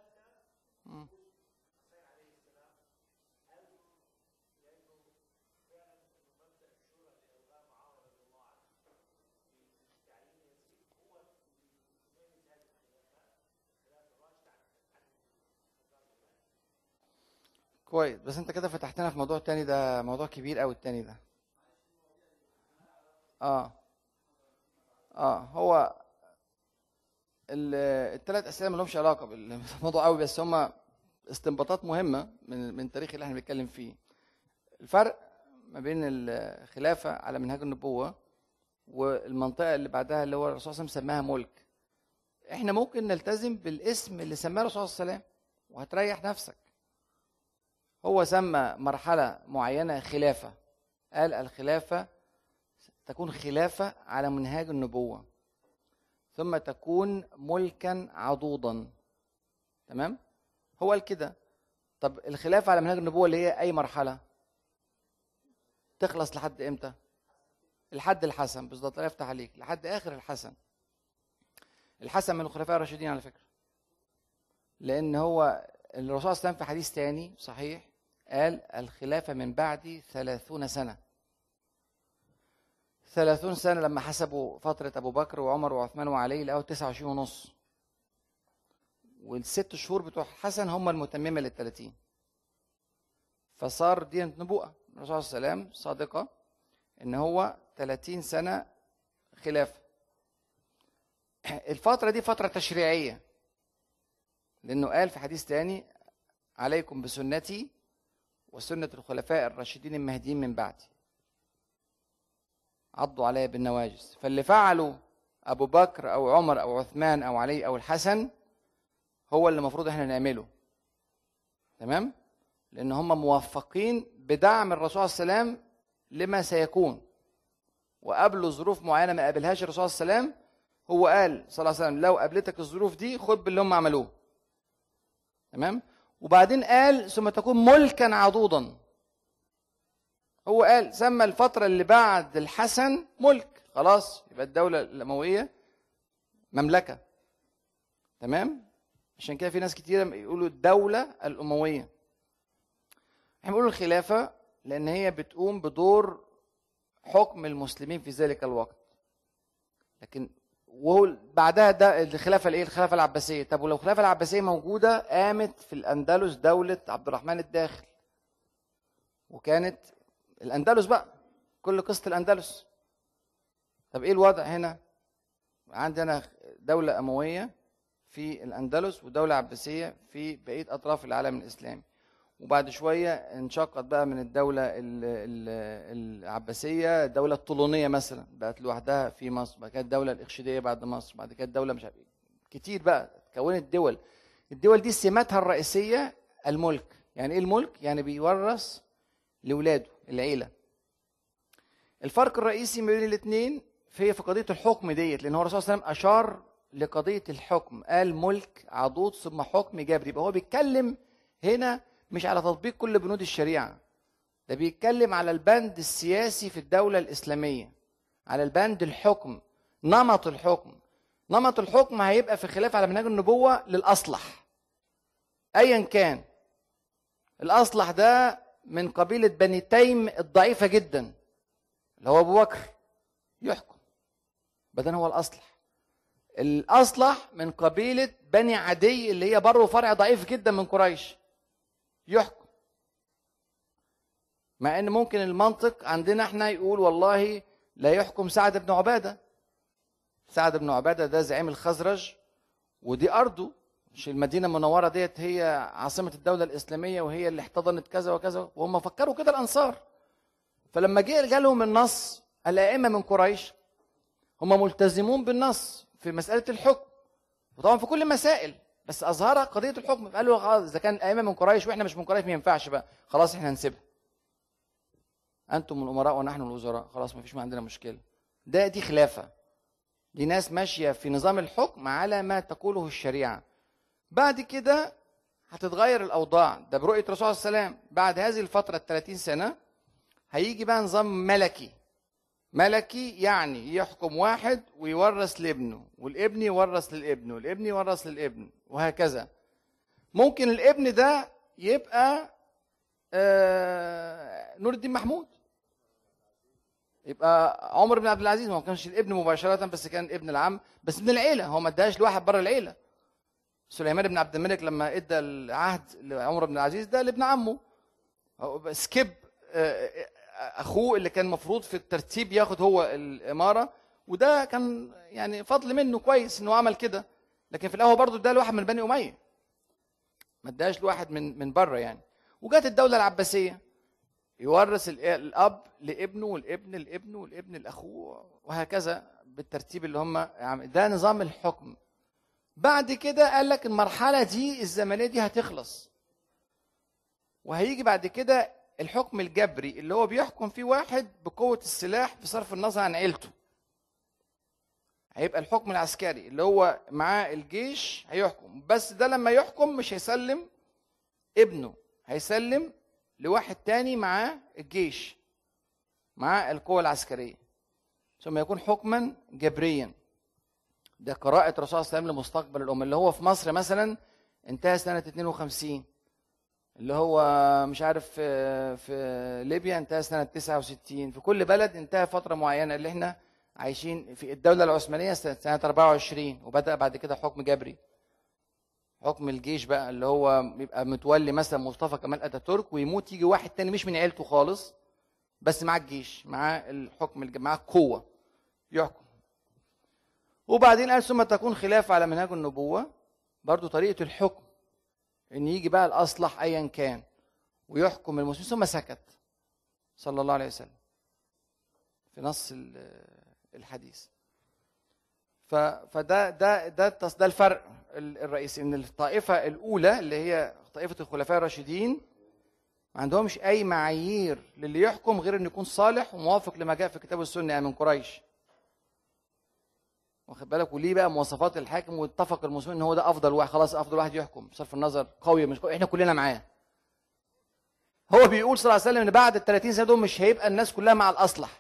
كويس بس انت كده فتحتنا في موضوع تاني ده موضوع كبير قوي التاني ده اه اه هو الثلاث اسئله ما لهمش علاقه بالموضوع قوي بس هم استنباطات مهمه من من التاريخ اللي احنا بنتكلم فيه الفرق ما بين الخلافه على منهاج النبوه والمنطقه اللي بعدها اللي هو الرسول صلى الله عليه وسلم سماها ملك احنا ممكن نلتزم بالاسم اللي سماه الرسول صلى الله عليه وسلم وهتريح نفسك هو سمى مرحله معينه خلافه قال الخلافه تكون خلافة على منهاج النبوة ثم تكون ملكا عضوضا تمام هو قال كده طب الخلافة على منهاج النبوة اللي هي أي مرحلة تخلص لحد إمتى الحد الحسن بالظبط الله يفتح عليك لحد آخر الحسن الحسن من الخلفاء الراشدين على فكرة لأن هو الرسول صلى الله عليه وسلم في حديث تاني صحيح قال الخلافة من بعدي ثلاثون سنة 30 سنة لما حسبوا فترة أبو بكر وعمر وعثمان وعلي لقوا 29 ونص والست شهور بتوع حسن هم المتممة لل 30 فصار دي نبوءة الرسول صلى الله عليه وسلم صادقة إن هو 30 سنة خلافة الفترة دي فترة تشريعية لأنه قال في حديث تاني عليكم بسنتي وسنة الخلفاء الراشدين المهديين من بعدي عضوا عليها بالنواجس فاللي فعله أبو بكر أو عمر أو عثمان أو علي أو الحسن هو اللي المفروض احنا نعمله تمام لأن هم موفقين بدعم الرسول صلى الله عليه وسلم لما سيكون وقابلوا ظروف معينة ما قابلهاش الرسول صلى الله عليه وسلم هو قال صلى الله عليه وسلم لو قابلتك الظروف دي خد باللي هم عملوه تمام وبعدين قال ثم تكون ملكا عضوضا هو قال سمى الفترة اللي بعد الحسن ملك خلاص يبقى الدولة الأموية مملكة تمام عشان كده في ناس كتير يقولوا الدولة الأموية احنا بنقول الخلافة لأن هي بتقوم بدور حكم المسلمين في ذلك الوقت لكن وهو بعدها ده الخلافه الايه الخلافه العباسيه طب ولو الخلافه العباسيه موجوده قامت في الاندلس دوله عبد الرحمن الداخل وكانت الاندلس بقى كل قصه الاندلس طب ايه الوضع هنا عندنا دوله امويه في الاندلس ودوله عباسيه في بقيه اطراف العالم الاسلامي وبعد شويه انشقت بقى من الدوله ال ال العباسيه الدوله الطولونيه مثلا بقت لوحدها في مصر بعد كده الدوله الاخشيديه بعد مصر بعد كده الدوله مش عارف إيه. كتير بقى اتكونت دول الدول دي سماتها الرئيسيه الملك يعني ايه الملك يعني بيورث لاولاده العيله الفرق الرئيسي ما بين الاثنين في في قضيه الحكم ديت لان هو الرسول صلى الله عليه وسلم اشار لقضيه الحكم قال ملك عضوض ثم حكم جبري يبقى هو بيتكلم هنا مش على تطبيق كل بنود الشريعه ده بيتكلم على البند السياسي في الدوله الاسلاميه على البند الحكم نمط الحكم نمط الحكم هيبقى في خلاف على منهج النبوه للاصلح ايا كان الاصلح ده من قبيله بني تيم الضعيفه جدا اللي هو ابو بكر يحكم بدل هو الاصلح الاصلح من قبيله بني عدي اللي هي بر فرع ضعيف جدا من قريش يحكم مع ان ممكن المنطق عندنا احنا يقول والله لا يحكم سعد بن عباده سعد بن عباده ده زعيم الخزرج ودي ارضه مش المدينه المنوره ديت هي عاصمه الدوله الاسلاميه وهي اللي احتضنت كذا وكذا وهم فكروا كده الانصار فلما جه جالهم النص الائمه من قريش هم ملتزمون بالنص في مساله الحكم وطبعا في كل المسائل بس اظهر قضيه الحكم قالوا خلاص اذا كان الائمه من قريش واحنا مش من قريش ما ينفعش بقى خلاص احنا هنسيبها انتم الامراء ونحن الوزراء خلاص ما فيش ما عندنا مشكله ده دي خلافه دي ناس ماشيه في نظام الحكم على ما تقوله الشريعه بعد كده هتتغير الاوضاع ده برؤيه الرسول صلى الله عليه وسلم بعد هذه الفتره ال 30 سنه هيجي بقى نظام ملكي ملكي يعني يحكم واحد ويورث لابنه والابن يورث للابن والابن يورث للابن وهكذا ممكن الابن ده يبقى آه نور الدين محمود يبقى عمر بن عبد العزيز ما كانش الابن مباشرة بس كان ابن العم بس من العيلة هو ما اداش لواحد بره العيلة سليمان بن عبد الملك لما ادى العهد لعمر بن العزيز ده لابن عمه سكيب آه اخوه اللي كان المفروض في الترتيب ياخد هو الاماره وده كان يعني فضل منه كويس انه عمل كده لكن في الاول برضه اداه لواحد من بني اميه ما اداش لواحد من من بره يعني وجات الدوله العباسيه يورث الاب لابنه والابن لابنه والابن لاخوه وهكذا بالترتيب اللي هم ده نظام الحكم بعد كده قال لك المرحله دي الزمنيه دي هتخلص وهيجي بعد كده الحكم الجبري اللي هو بيحكم فيه واحد بقوة السلاح بصرف النظر عن عيلته هيبقى الحكم العسكري اللي هو معاه الجيش هيحكم بس ده لما يحكم مش هيسلم ابنه هيسلم لواحد تاني معاه الجيش معاه القوة العسكرية ثم يكون حكما جبريا ده قراءة الرسول صلى الله عليه وسلم لمستقبل الأمة اللي هو في مصر مثلا انتهى سنة 52 اللي هو مش عارف في, في ليبيا انتهى سنة 69 في كل بلد انتهى فترة معينة اللي احنا عايشين في الدولة العثمانية سنة سنة 24 وبدأ بعد كده حكم جبري حكم الجيش بقى اللي هو بيبقى متولي مثلا مصطفى كمال اتاتورك ويموت يجي واحد تاني مش من عيلته خالص بس معاه الجيش معاه الحكم الج- معاه القوة يحكم وبعدين قال ثم تكون خلافة على منهج النبوة برضو طريقة الحكم ان يجي بقى الاصلح ايا كان ويحكم المسلمين ثم سكت صلى الله عليه وسلم في نص ال- الحديث ف- فده ده ده التص- ده الفرق ال- الرئيسي ان الطائفه الاولى اللي هي طائفه الخلفاء الراشدين ما عندهمش اي معايير للي يحكم غير انه يكون صالح وموافق لما جاء في كتاب السنه من قريش واخد بالك وليه بقى مواصفات الحاكم واتفق المسلمين ان هو ده افضل واحد خلاص افضل واحد يحكم بصرف النظر قوي مش قوي احنا كلنا معاه هو بيقول صلى الله عليه وسلم ان بعد ال 30 سنه دول مش هيبقى الناس كلها مع الاصلح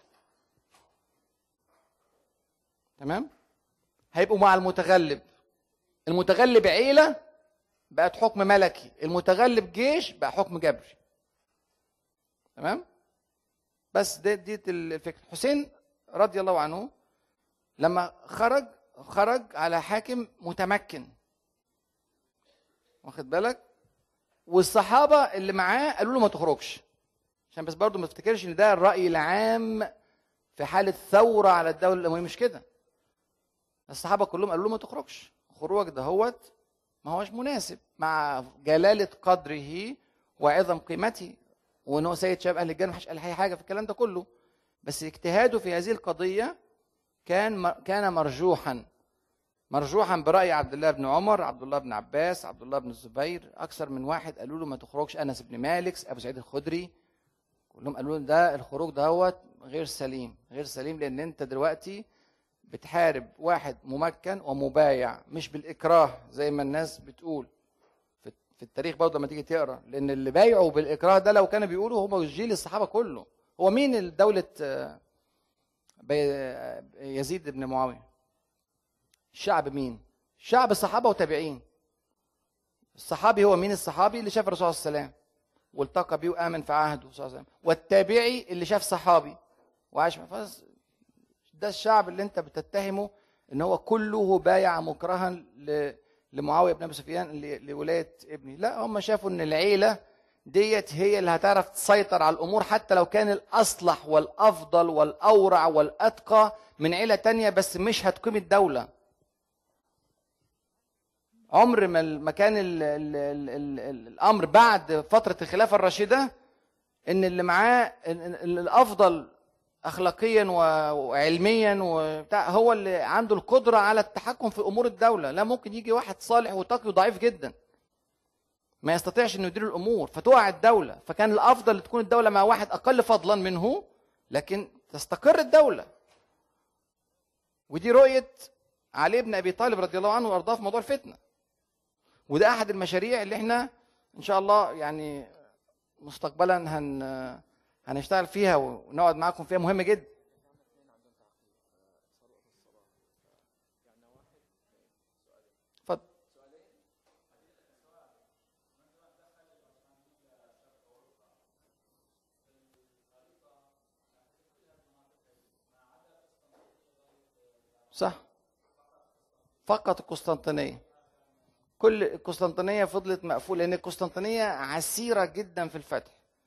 تمام هيبقوا مع المتغلب المتغلب عيله بقت حكم ملكي المتغلب جيش بقى حكم جبري تمام بس دي دي الفكره حسين رضي الله عنه لما خرج خرج على حاكم متمكن واخد بالك والصحابه اللي معاه قالوا له ما تخرجش عشان بس برضه ما تفتكرش ان ده الراي العام في حاله ثوره على الدوله الامويه مش كده الصحابه كلهم قالوا له ما تخرجش خروجك دهوت ما هوش مناسب مع جلاله قدره وعظم قيمته وان هو سيد شباب اهل الجنه ما حدش قال اي حاجه في الكلام ده كله بس اجتهاده في هذه القضيه كان كان مرجوحا مرجوحا برأي عبد الله بن عمر عبد الله بن عباس عبد الله بن الزبير أكثر من واحد قالوا له ما تخرجش أنس بن مالك أبو سعيد الخدري كلهم قالوا له ده الخروج دهوت غير سليم غير سليم لأن أنت دلوقتي بتحارب واحد ممكن ومبايع مش بالإكراه زي ما الناس بتقول في في التاريخ برضه لما تيجي تقرا لأن اللي بايعوا بالإكراه ده لو كانوا بيقولوا هم جيل الصحابة كله هو مين دولة يزيد بن معاويه الشعب مين شعب الصحابه وتابعين الصحابي هو مين الصحابي اللي شاف الرسول صلى الله عليه وسلم والتقى بيه وامن في عهده صلى الله عليه وسلم والتابعي اللي شاف صحابي وعاش معاه ده الشعب اللي انت بتتهمه ان هو كله بايع مكرها ل... لمعاويه بن ابي سفيان لولايه ابني لا هم شافوا ان العيله ديت هي اللي هتعرف تسيطر على الامور حتى لو كان الاصلح والافضل والاورع والاتقى من عيله تانية بس مش هتقيم الدوله عمر ما ما كان ال ال ال ال ال الامر بعد فتره الخلافه الراشده ان اللي معاه الافضل اخلاقيا وعلميا وبتاع هو اللي عنده القدره على التحكم في امور الدوله لا ممكن يجي واحد صالح وتقي وضعيف جدا ما يستطيعش انه يدير الامور فتقع الدوله فكان الافضل تكون الدوله مع واحد اقل فضلا منه لكن تستقر الدوله ودي رؤيه علي بن ابي طالب رضي الله عنه وارضاه في موضوع الفتنه وده احد المشاريع اللي احنا ان شاء الله يعني مستقبلا هن هنشتغل فيها ونقعد معاكم فيها مهمه جدا اتفضل صح فقط القسطنطينية كل القسطنطينية فضلت مقفولة لأن القسطنطينية عسيرة جدا في الفتح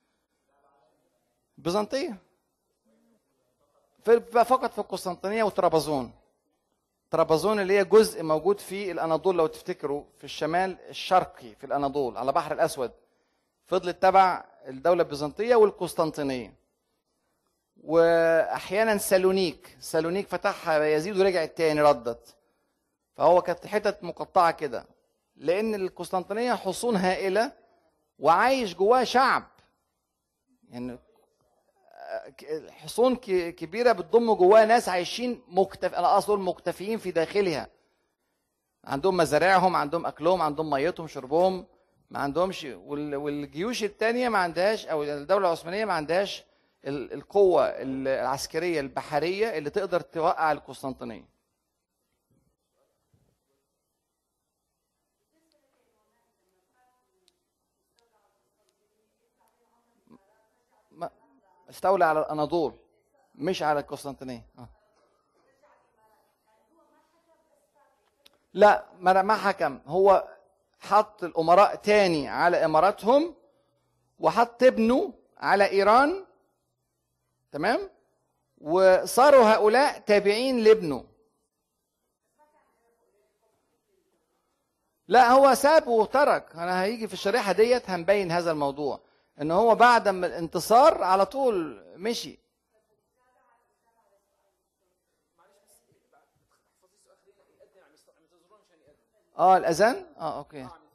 بيزنطية فقط في القسطنطينية وطرابزون طرابزون اللي هي جزء موجود في الأناضول لو تفتكروا في الشمال الشرقي في الأناضول على بحر الأسود فضلت تبع الدولة البيزنطية والقسطنطينية واحيانا سالونيك سالونيك فتحها يزيد ورجعت تاني ردت فهو كانت حتت مقطعه كده لان القسطنطينيه حصون هائله وعايش جواها شعب يعني حصون كبيره بتضم جواها ناس عايشين مكتف انا اقصد مكتفيين في داخلها عندهم مزارعهم عندهم اكلهم عندهم ميتهم شربهم ما عندهمش والجيوش الثانيه ما عندهاش او الدوله العثمانيه ما عندهاش القوة العسكرية البحرية اللي تقدر توقع القسطنطينية ما استولى على الاناضول مش على القسطنطينيه آه. لا ما ما حكم هو حط الامراء تاني على اماراتهم وحط ابنه على ايران تمام وصاروا هؤلاء تابعين لابنه لا هو ساب وترك انا هيجي في الشريحه ديت هنبين هذا الموضوع ان هو بعد ما الانتصار على طول مشي اه الاذان اه اوكي